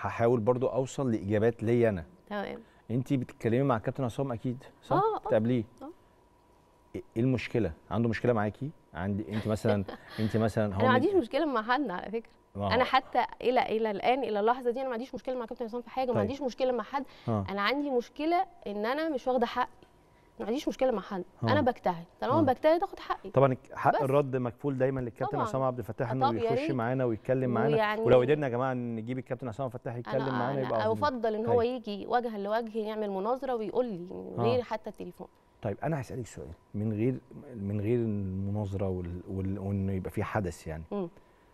هحاول برضو اوصل لاجابات ليا انا تمام انت بتتكلمي مع الكابتن عصام اكيد صح آه، آه. بتقابليه آه. ايه إيه المشكله عنده مشكله معاكي عندي انت مثلا انت مثلا انا ما من- عنديش مشكله مع حد على فكره ما هو- انا حتى الى الى الان الى اللحظه دي انا ما عنديش مشكله مع كابتن عصام في حاجه طيب. ما عنديش مشكله مع حد آه. انا عندي مشكله ان انا مش واخده حقي ما عنديش مشكله مع حد آه. انا بجتهد طالما آه. بجتهد اخد حقي طبعا حق بس. الرد مكفول دايما للكابتن طبعاً. عصام عبد الفتاح آه، انه طب يا يخش ريت. معانا ويتكلم معانا ويعني- ولو قدرنا يا جماعه نجيب الكابتن عصام عبد الفتاح يتكلم انا معانا يبقى انا عظيم. افضل ان هو طيب. يجي وجها لوجه يعمل مناظره ويقول لي من آه. غير حتى التليفون طيب انا هسالك سؤال من غير من غير المناظره وال... وال... وانه يبقى في حدث يعني مم.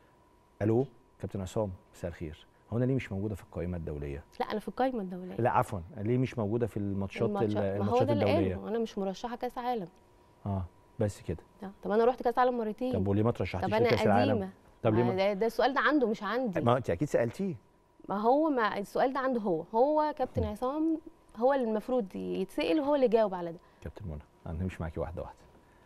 الو كابتن عصام مساء الخير هو انا ليه مش موجوده في القائمه الدوليه لا انا في القايمه الدوليه لا عفوا ليه مش موجوده في الماتشات ال- الماتشات- ما هو الماتشات ده اللي الدوليه قاله انا مش مرشحه كاس عالم اه بس كده لا. طب انا رحت كاس عالم مرتين طب وليه ما طب ترشحتيش انا لكاس العالم قديمه طب ليه ما ما... ده, ده السؤال ده عنده مش عندي ما انت اكيد سالتيه ما هو ما السؤال ده عنده هو هو كابتن عصام هو اللي المفروض يتسال وهو اللي يجاوب على ده كابتن منى انا همشي معاكي واحده واحده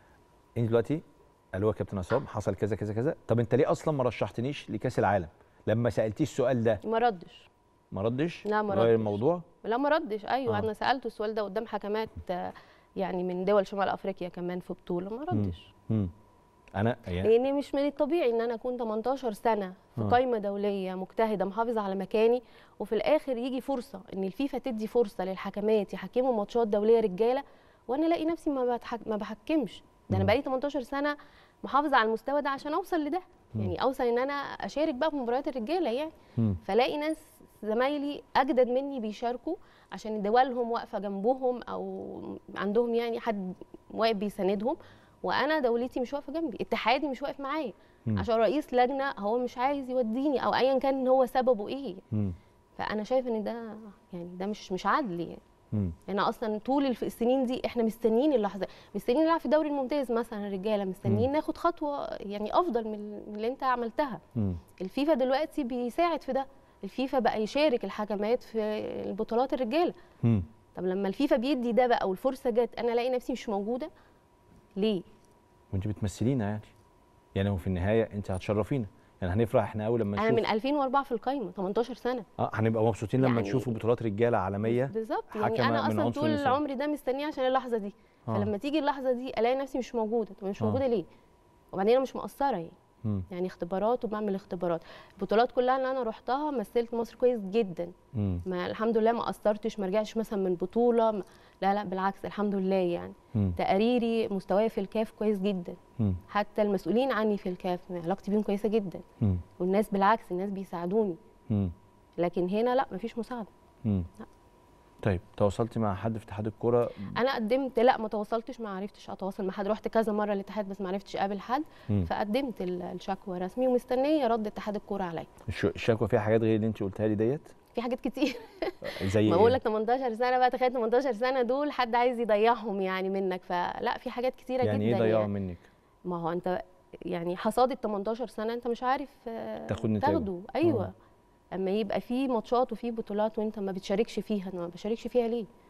انت دلوقتي الو يا كابتن عصام حصل كذا كذا كذا طب انت ليه اصلا ما رشحتنيش لكاس العالم لما سالتيه السؤال ده ما ردش ما ردش لا، ما غير ردش. الموضوع لا ما ردش ايوه آه. انا سالته السؤال ده قدام حكمات آه، يعني من دول شمال افريقيا كمان في بطوله ما ردش امم انا يعني لان مش من الطبيعي ان انا اكون 18 سنه في آه. قائمه دوليه مجتهده محافظه على مكاني وفي الاخر يجي فرصه ان الفيفا تدي فرصه للحكمات يحكموا ماتشات دوليه رجاله وانا الاقي نفسي ما بتحك... ما بحكمش ده انا مم. بقالي 18 سنه محافظه على المستوى ده عشان اوصل لده مم. يعني اوصل ان انا اشارك بقى في مباريات الرجاله يعني مم. فلاقي ناس زمايلي اجدد مني بيشاركوا عشان دولهم واقفه جنبهم او عندهم يعني حد واقف بيساندهم وانا دولتي مش واقفه جنبي اتحادي مش واقف معايا مم. عشان رئيس لجنه هو مش عايز يوديني او ايا كان هو سببه ايه مم. فانا شايف ان ده يعني ده مش مش عدل يعني مم. انا اصلا طول الف- السنين دي احنا مستنيين اللحظه مستنيين نلعب في الدوري الممتاز مثلا الرجاله مستنيين ناخد خطوه يعني افضل من من اللي انت عملتها مم. الفيفا دلوقتي بيساعد في ده الفيفا بقى يشارك الحكمات في البطولات الرجاله مم. طب لما الفيفا بيدي ده بقى والفرصه جت انا الاقي نفسي مش موجوده ليه وانت بتمثلينا يعني يعني وفي النهايه انت هتشرفينا يعني هنفرح احنا اول لما انا نشوف من 2004 في القايمه 18 سنه اه هنبقى مبسوطين لما يعني- نشوفوا بطولات رجاله عالميه بالظبط يعني حكمة انا من اصلا عنصر طول النساء. عمري ده مستنيه عشان اللحظه دي آه. فلما تيجي اللحظه دي الاقي نفسي مش موجوده طب مش آه. موجوده ليه وبعدين انا مش مقصره يعني مم. يعني اختبارات وبعمل اختبارات البطولات كلها اللي انا رحتها مثلت مصر كويس جدا مم. ما الحمد لله ما قصرتش ما رجعتش مثلا من بطوله ما- لا لا بالعكس الحمد لله يعني مم. تقاريري مستواي في الكاف كويس جدا مم. حتى المسؤولين عني في الكاف علاقتي بيهم كويسه جدا مم. والناس بالعكس الناس بيساعدوني مم. لكن هنا لا مفيش مساعده مم. لا. طيب تواصلتي مع حد في اتحاد الكوره انا قدمت لا ما تواصلتش ما عرفتش اتواصل مع حد رحت كذا مره الاتحاد بس ما عرفتش اقابل حد مم. فقدمت ال- الشكوى رسمي ومستنيه رد اتحاد الكوره عليا الش- الشكوى فيها حاجات غير اللي انت قلتها لي ديت في حاجات كتير زي ما ايه؟ بقول لك 18 سنه بقى تخيل 18 سنه دول حد عايز يضيعهم يعني منك فلا في حاجات كتيره يعني جدا ايه ضيعوا يعني. منك؟ ما هو انت يعني حصاد ال 18 سنه انت مش عارف آه، تاخد نتائجه. تاخده ايوه آه. اما يبقى في ماتشات وفي بطولات وانت ما بتشاركش فيها انا ما بشاركش فيها ليه